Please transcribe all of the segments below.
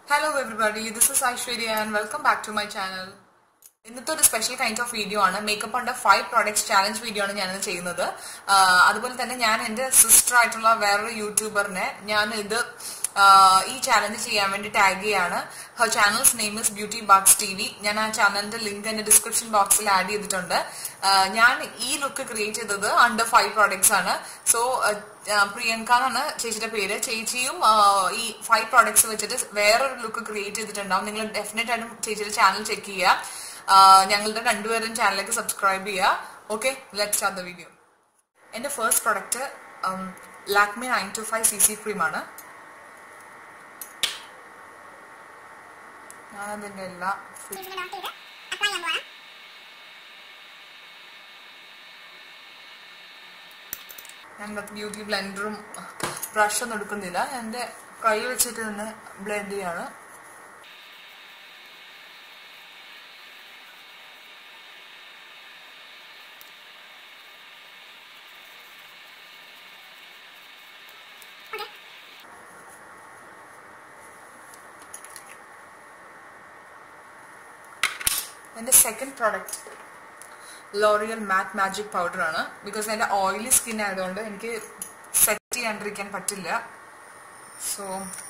hello everybody this is Aishwarya and welcome back to my channel ഇന്നത്തെ ഒരു special kind of video ആണ് makeup under five products challenge video ആണ് ഞാനിന്ന് ചെയ്യുന്നത് ആ, അതുപോലെ തന്നെ ഞാൻ എന്റെ സിസ്റ്റർ ആയിട്ടുള്ള വേറൊരു യൂട്യൂബറിനെ ഞാൻ ഇത് ആ, ഈ ചാലഞ്ച് ചെയ്യാൻ വേണ്ടി ടാഗ് ചെയ്യാണ് her channel's name is beauty backs T V ഞാൻ ആ ചാനലിന്റെ ലിങ്ക് എന്റെ ഡിസ്ക്രിപ്ഷൻ ബോക്സിൽ ആഡ് ചെയ്തിട്ടുണ്ട് ആ, ഞാൻ ഈ ലുക്ക് ക്രിയേറ്റ് ചെയ്തത് അണ്ടർ ഫൈവ് പ്രോഡക്ട്സ് ആണ് സോ പ്രിയങ്ക എന്നാണ് ചേച്ചിയുടെ പേര് ചേച്ചിയും ആ, ഈ ഫൈവ് പ്രോഡക്ട്സ് വെച്ചിട്ട് വേറൊരു ലുക്ക് ക്രിയേറ്റ് ചെയ്തിട്ടുണ്ടാവും നിങ്ങൾ ഡെഫിനറ്റ് ആയിട്ടും ചേച്ചിയുടെ ചാനൽ ചെക്ക് ചെയ്യുക ആ, ഞങ്ങളുടെ രണ്ടുപേരും ചാനലിലേക്ക് സബ്സ്ക്രൈബ് ചെയ്യുക okay let start the video എന്റെ first product Lakme nine to five C C ക്രീമാണ് ഞാനതിന്റെ എല്ലാ ഇതിന്റെ ലോക്ക് ചെയ്ത് അപ്ലൈ ചെയ്യാൻ പോവാണ് ഞാൻ ബ്യൂട്ടി ബ്ലെൻഡറും ബ്രഷൊന്നും എടുക്കുന്നില്ല എൻ്റെ കൈ വെച്ചിട്ട് തന്നെ ബ്ലെൻഡ് ചെയ്യാണ് എൻ്റെ second product L'Oreal matte magic powder ആണ് ബിക്കോസ് എൻ്റെ ഓയിലി സ്കിൻ ആയതുകൊണ്ട് എനിക്ക് സെറ്റ് ചെയ്യാണ്ടിരിക്കാൻ പറ്റില്ല സോ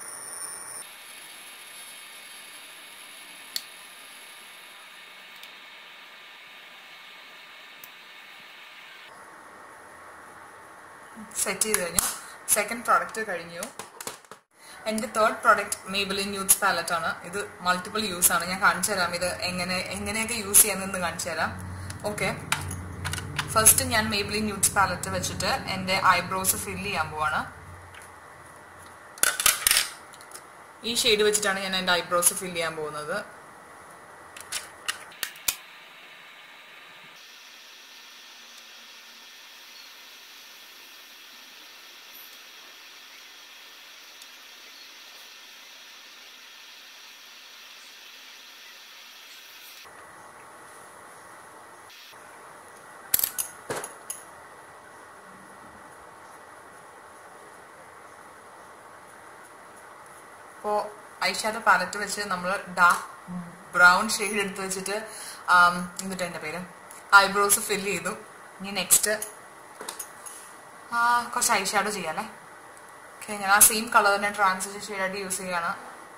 സെറ്റ് ചെയ്ത് കഴിഞ്ഞു സെക്കൻഡ് പ്രോഡക്റ്റ് കഴിഞ്ഞു എൻ്റെ third product Maybelline youth palette ആണ് ഇത് മൾട്ടിപ്പിൾ യൂസ് ആണ് ഞാൻ കാണിച്ചു തരാം ഇത് എങ്ങനെ എങ്ങനെയൊക്കെ യൂസ് ചെയ്യാമെന്ന് കാണിച്ചു തരാം ഓക്കെ ഫസ്റ്റ് ഞാൻ മേബിലിൻ യൂത്ത് പാലറ്റ് വെച്ചിട്ട് എൻ്റെ ഐബ്രോസ് ഫിൽ ചെയ്യാൻ പോവാണ് ഈ ഷെയ്ഡ് വെച്ചിട്ടാണ് ഞാൻ എൻ്റെ ഐബ്രോസ് ഫിൽ ചെയ്യാൻ പോകുന്നത് ഇപ്പോൾ ഐഷാഡോ പാലറ്റ് വെച്ച് നമ്മൾ ഡാർക്ക് ബ്രൗൺ ഷെയ്ഡ് എടുത്ത് വെച്ചിട്ട് ആം, എന്നിട്ട് എൻ്റെ പേര് ഐബ്രോസ് ഫിൽ ചെയ്തു ഇനി നെക്സ്റ്റ് കുറച്ച് ഐഷാഡോ ചെയ്യാല്ലേ ഓക്കെ ഞാൻ ആ സെയിം കളർ തന്നെ ട്രാൻസിഷൻ ഷെയ്ഡായിട്ട് യൂസ് ചെയ്യാണ്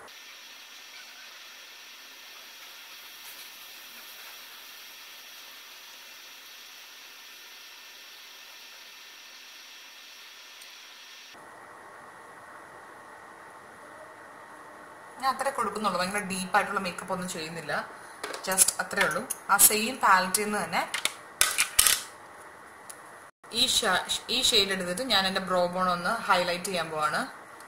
ഞാൻ അത്രേ കൊടുക്കുന്നുള്ളൂ ഭയങ്കര ഡീപ്പായിട്ടുള്ള മേക്കപ്പ് ഒന്നും ചെയ്യുന്നില്ല ജസ്റ്റ് അത്രേ ഉള്ളൂ ആ സെയിം പാലറ്റിൽ നിന്ന് തന്നെ ഈ ഷ- ഈ ഷെയ്ഡ് എടുത്തിട്ട് ഞാൻ എൻ്റെ ബ്രോബോൺ ഒന്ന് ഹൈലൈറ്റ് ചെയ്യാൻ പോവാണ്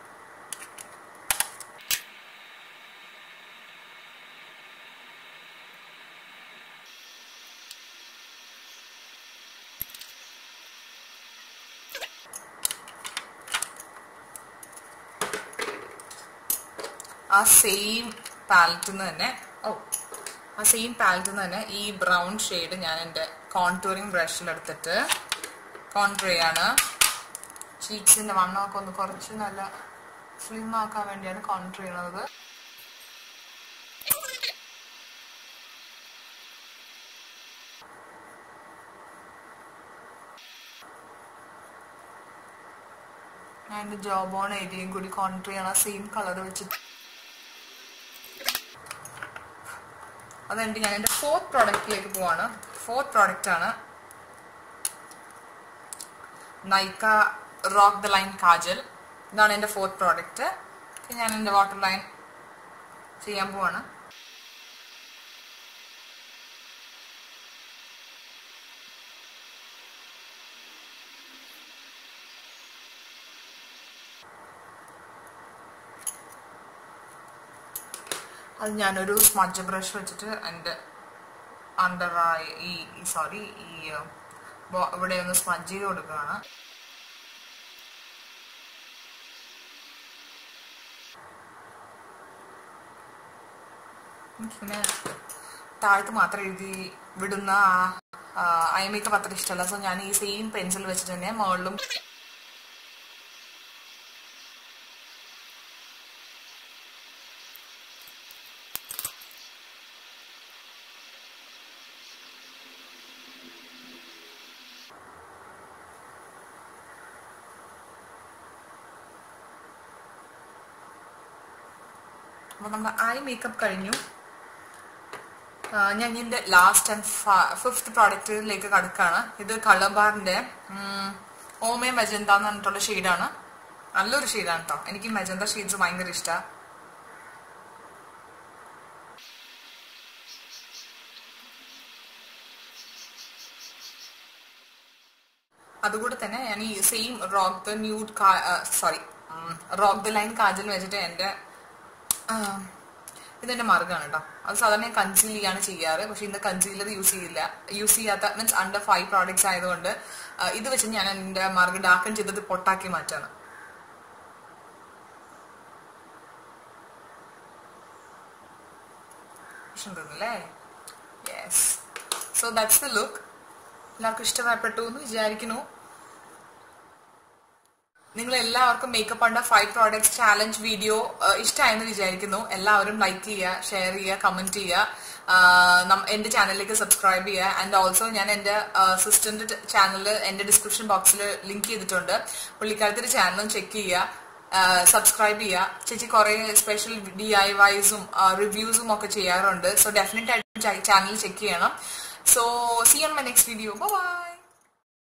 ആ സെയിം പാലറ്റിൽ നിന്ന് തന്നെ ഓ ആ സെയിം പാലറ്റിൽ നിന്ന് തന്നെ ഈ ബ്രൗൺ ഷെയ്ഡ് ഞാൻ എൻ്റെ കോൺടൂറിങ് ബ്രഷിലെടുത്തിട്ട് കോൺടൂർ ചെയ്യാണ് ചീക്സിൻ്റെ വണ്ണമൊക്കെ ഒന്ന് കുറച്ച് നല്ല സ്ലിം ആക്കാൻ വേണ്ടിയാണ് കോൺടൂർ ചെയ്യുന്നത് ഞാൻ എൻ്റെ ജോബ് ഓൺ ഏരിയയും കൂടി കോൺടൂർ ചെയ്യണ സെയിം കളർ വെച്ചിട്ട് അതുകൊണ്ട് ഞാൻ എൻ്റെ ഫോർത്ത് പ്രോഡക്റ്റിലേക്ക് പോവാണ് ഫോർത്ത് പ്രോഡക്റ്റ് ആണ് Nykaa rock the line kajal ഇതാണ് എൻ്റെ ഫോർത്ത് പ്രോഡക്റ്റ് ഞാൻ എൻ്റെ വാട്ടർ ലൈൻ ചെയ്യാൻ പോവാണ് അത് ഞാനൊരു സ്മഡ്ജ് ബ്രഷ് വെച്ചിട്ട് എൻ്റെ അണ്ടർ ഈ സോറി ഈ uh, ബോ- ഇവിടെ ഒന്ന് സ്മഡ്ജ് ചെയ്ത് കൊടുക്കുകയാണ് പിന്നെ താഴത്ത് മാത്രം എഴുതി വിടുന്ന ആ ഐ മേക്കപ്പ് അത്ര ഇഷ്ടമല്ല സോ ഞാൻ ഈ സെയിം പെൻസിൽ വെച്ചിട്ട് തന്നെ മുകളിലും അപ്പോൾ നമ്മുടെ ഐ മേക്കപ്പ് കഴിഞ്ഞു ആ, ഞാൻ ഇതിന്റെ ലാസ്റ്റ് ആൻഡ് ഫിഫ്ത്ത് പ്രോഡക്റ്റിലേക്ക് കടക്കാണ് ഇത് കളർ ബാറിന്റെ ഓമേ മെജന്ത എന്ന് പറഞ്ഞിട്ടുള്ള ഷെയ്ഡാണ് നല്ലൊരു ഷെയ്ഡാണ് കേട്ടോ എനിക്ക് മെജന്ത ഷെയ്ഡ്സ് ഭയങ്കര ഇഷ്ടമാണ് അതുകൂടെ തന്നെ ഞാൻ ഈ same rock the nude sorry rock the line kajal വെച്ചിട്ട് എൻ്റെ ആ, ഇതെന്റെ മാർഗ്ഗമാണ് കേട്ടോ അത് സാധാരണ ഞാൻ കൺസീൽ ചെയ്യാണ് ചെയ്യാറ് പക്ഷെ ഇന്ന് കൺസീലർ യൂസ് ചെയ്യില്ല യൂസ് ചെയ്യാത്ത മീൻസ് അണ്ടർ ഫൈവ് പ്രോഡക്ട്സ് ആയതുകൊണ്ട് ആ, ഇത് വെച്ച് ഞാൻ എൻ്റെ മാർഗ് ഡാക്കൺ ചെയ്തത് പൊട്ടാക്കി മാറ്റാണ് പ്രശ്നം തോന്നുന്നല്ലേ yes so that's the look എല്ലാവർക്കും ഇഷ്ടപ്പെട്ടു എന്ന് വിചാരിക്കുന്നു നിങ്ങൾ എല്ലാവർക്കും മേക്കപ്പ് അണ്ട ഫൈവ് പ്രോഡക്ട്സ് ചാലഞ്ച് വീഡിയോ ഇഷ്ടമായെന്ന് വിചാരിക്കുന്നു എല്ലാവരും ലൈക്ക് ചെയ്യുക ഷെയർ ചെയ്യുക കമന്റ് ചെയ്യുക ആ, നം- എന്റെ ചാനലിലേക്ക് സബ്സ്ക്രൈബ് ചെയ്യുക ആൻഡ് ഓൾസോ ഞാൻ എന്റെ സിസ്റ്ററിന്റെ ചാനൽ എന്റെ ഡിസ്ക്രിപ്ഷൻ ബോക്സിൽ ലിങ്ക് ചെയ്തിട്ടുണ്ട് പുള്ളിക്കാലത്തിന്റെ ചാനലും ചെക്ക് ചെയ്യുക സബ്സ്ക്രൈബ് ചെയ്യുക ചേച്ചി കുറെ സ്പെഷ്യൽ ഡി ഐ വൈസും റിവ്യൂസും ഒക്കെ ചെയ്യാറുണ്ട് സോ ഡെഫിനറ്റ് ആയിട്ട് ചാനൽ ചെക്ക് ചെയ്യണം so see on my next video by